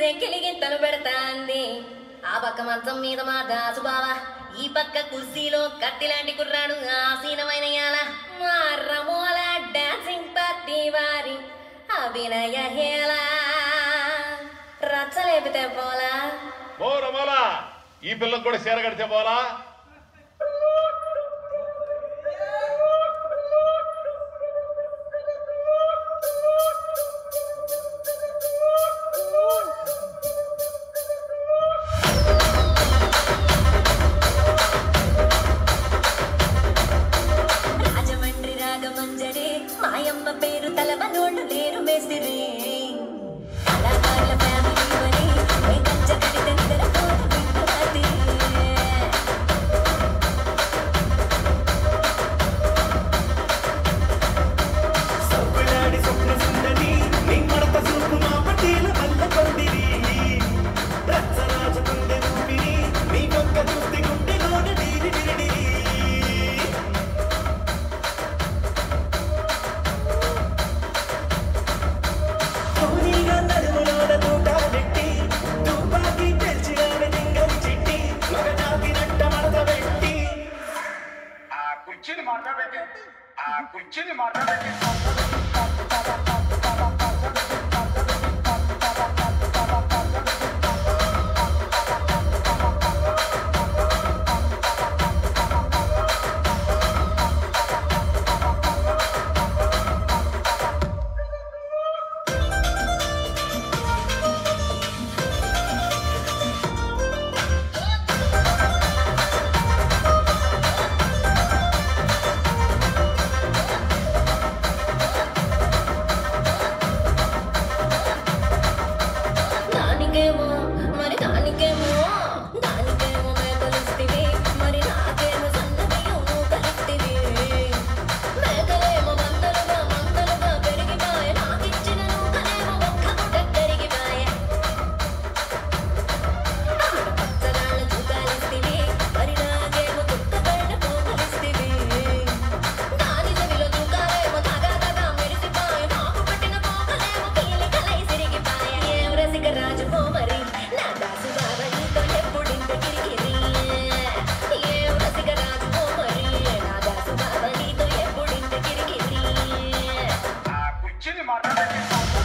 చూస్తే కిలిగింతలు పెడతాంది ఆ పక్క మంచం మీద మా దాసు బావ ఈ పక్క కుర్సీలో కత్తిలాంటి కుర్రాడు ఆసీనమైన యాల మా రమోల డాన్సింగ్ పార్టీ వారి అభినయ హేళ రచ్చలేపితే పోలా ఓ రమోలా ఈ పిల్లకు కూడా చీర కడితే పోలా రాజమండ్రి రాగమంజరి మాయమ్మ పేరు తలవనోళ్ళు లేరు మేసిరి కళాకారుల ఫ్యామిలీ వని ఏ కంచ కడితెందర తోట వింటున్నది సవ్వలాడి స్వప్న సుందరి నీ మడత చూపు మా పటేల వల్ల కొందిరి రచ్చరాజ గుండె ఊపిరి నీ వంక చూస్తే గుండెలోన డీరి డిరిడి కోరిగా నడుములోన తూట పెట్టి తుపాకి పెంచినాన దింగని చిట్టి మగ జాతినట్ట మడత పెట్టి ఆ కుర్చీని మాట్లాడబెట్టి ఆ కుర్చీని మాట్లాడబెట్టి దానికేమో మరి దానికేమో దానికేమో మేకలిస్తివి మరి నాకేమో సన్నబియ్యం కలిస్తివి మేకలేమో వందలుగా వందలుగా పెరిగిపాయ నాకిచ్చిన నూకలేమో ఒక్క పుట కరిగిపాయ పచ్చగాళ్ళ చూకాలిస్తివి మరి నాకేమో తుక్కబడిన పోకలిస్తివి దాని చెవిలో చూకాలేమో తగా తగా మెరిసిపాయ నాకు పట్టిన పోకలేమో కీలికలై సిరిగిపాయ ఏం రసిక రాజు పోమరి నా దాసు బాబా నీతో ఎప్పుడింత కిరికిరి ఏం రసిక రాజు పోమరి నా దాసు బాబా నీతో ఎప్పుడింత కిరికిరి ఆ కుర్చీని మాట్లాడబెట్టి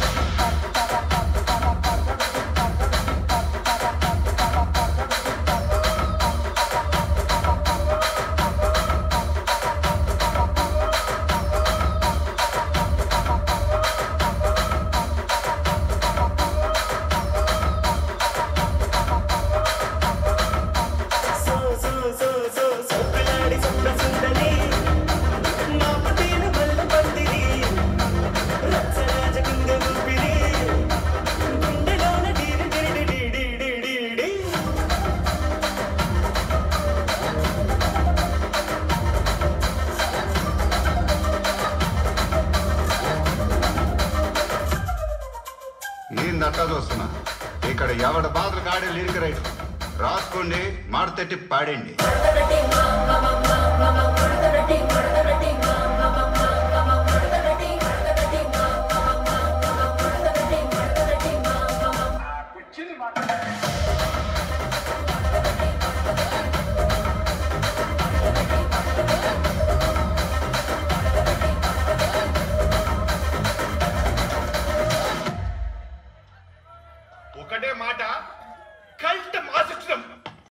సో సో సో సో సవ్వలాడి స్వప్న సుందరి మా పటేల వల్ల కొందిరి రచ్చరాజ గుండె ఊపిరి గుండెలోన డీరి డిరిడి డీడి డీడి డీ ఏందట్టా చూస్తున్నా ఇక్కడ ఎవడ బాధలు కాడే లిరిక్ రైటర్ రాసుకోండి మాడతెట్టి పాడండి ఆ కుర్చీని మాట్లాడబెట్టి ఒకటే మాట కల్ట్